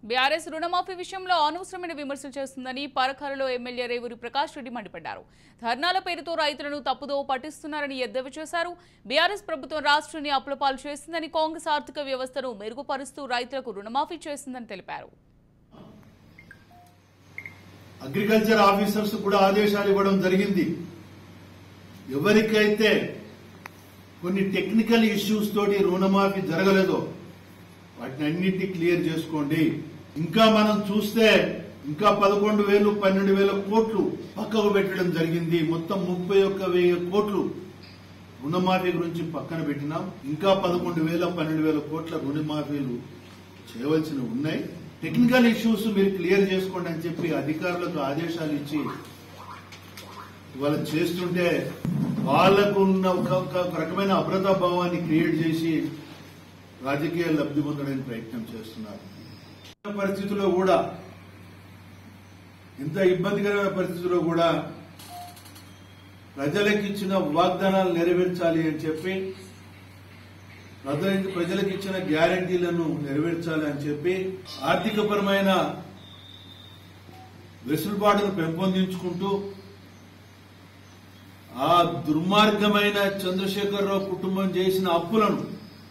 BRS రుణమాఫీ విషయంలో అనవసరమైన విమర్శలు చేస్తుందని పరకాలలో ఎమ్మెల్యే రేవూరి ప్రకాష్ రెడ్డి మండిపడ్డారు ధర్నాల పేరుతో రైతులను తప్పుదో పట్టిస్తున్నారని ఎద్దేవా చేశారు బీఆర్ఎస్ ప్రభుత్వం రాష్ట్రాన్ని అప్పులపాలు చేసిందని కాంగ్రెస్ ఆర్థిక వ్యవస్థను మెరుగుపరుస్తూ రైతులకు రుణమాఫీ చేసిందని తెలిపారు అగ్రికల్చర్ ఆఫీసర్స్ కూడా ఆదేశాలు ఇవ్వడం జరిగింది ఎవరికైతే కొన్ని టెక్నికల్ ఇష్యూస్ తోటి రుణమాఫీ జరగలేదో వాటిని అన్నిటినీ క్లియర్ చేసుకోండి ఇంకా మనం చూస్తే ఇంకా పదకొండు వేలు పన్నెండు వేల కోట్లు పక్కకు పెట్టడం జరిగింది మొత్తం ముప్పై ఒక్క వెయ్యి కోట్లు రుణమాఫీ గురించి పక్కన పెట్టినాం ఇంకా పదకొండు వేల పన్నెండు వేల కోట్ల రుణమాఫీలు చేయవలసినవి ఉన్నాయి టెక్నికల్ ఇష్యూస్ మీరు క్లియర్ చేసుకోండి అని చెప్పి అధికారులకు ఆదేశాలు ఇచ్చి ఇవాళ చేస్తుంటే వాళ్ళకున్న ఒక ఒక రకమైన అభ్రతా భావాన్ని క్రియేట్ చేసి రాజకీయ లబ్ధి పొందడానికి ప్రయత్నం చేస్తున్నారు పరిస్థితుల్లో కూడా ఇంత ఇబ్బందికరమైన పరిస్థితుల్లో కూడా ప్రజలకు ఇచ్చిన వాగ్దానాలు నెరవేర్చాలి అని చెప్పి ప్రజలకు ప్రజలకు ఇచ్చిన గ్యారంటీలను నెరవేర్చాలి అని చెప్పి ఆర్థికపరమైన వెసులుబాటును పెంపొందించుకుంటూ ఆ దుర్మార్గమైన చంద్రశేఖరరావు కుటుంబం చేసిన అప్పులను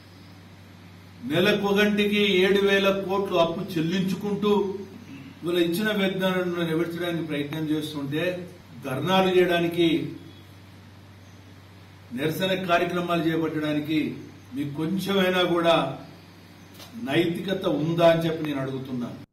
నెలకొగంటికి ఏడు వేల కోట్లు అప్పు చెల్లించుకుంటూ వీళ్ళ ఇచ్చిన వాగ్దానాలను నెరవేర్చడానికి ప్రయత్నం చేస్తుంటే ధర్నాలు చేయడానికి నిరసన కార్యక్రమాలు చేపట్టడానికి మీకు కొంచెమైనా కూడా నైతికత ఉందా అని చెప్పి నేను అడుగుతున్నాను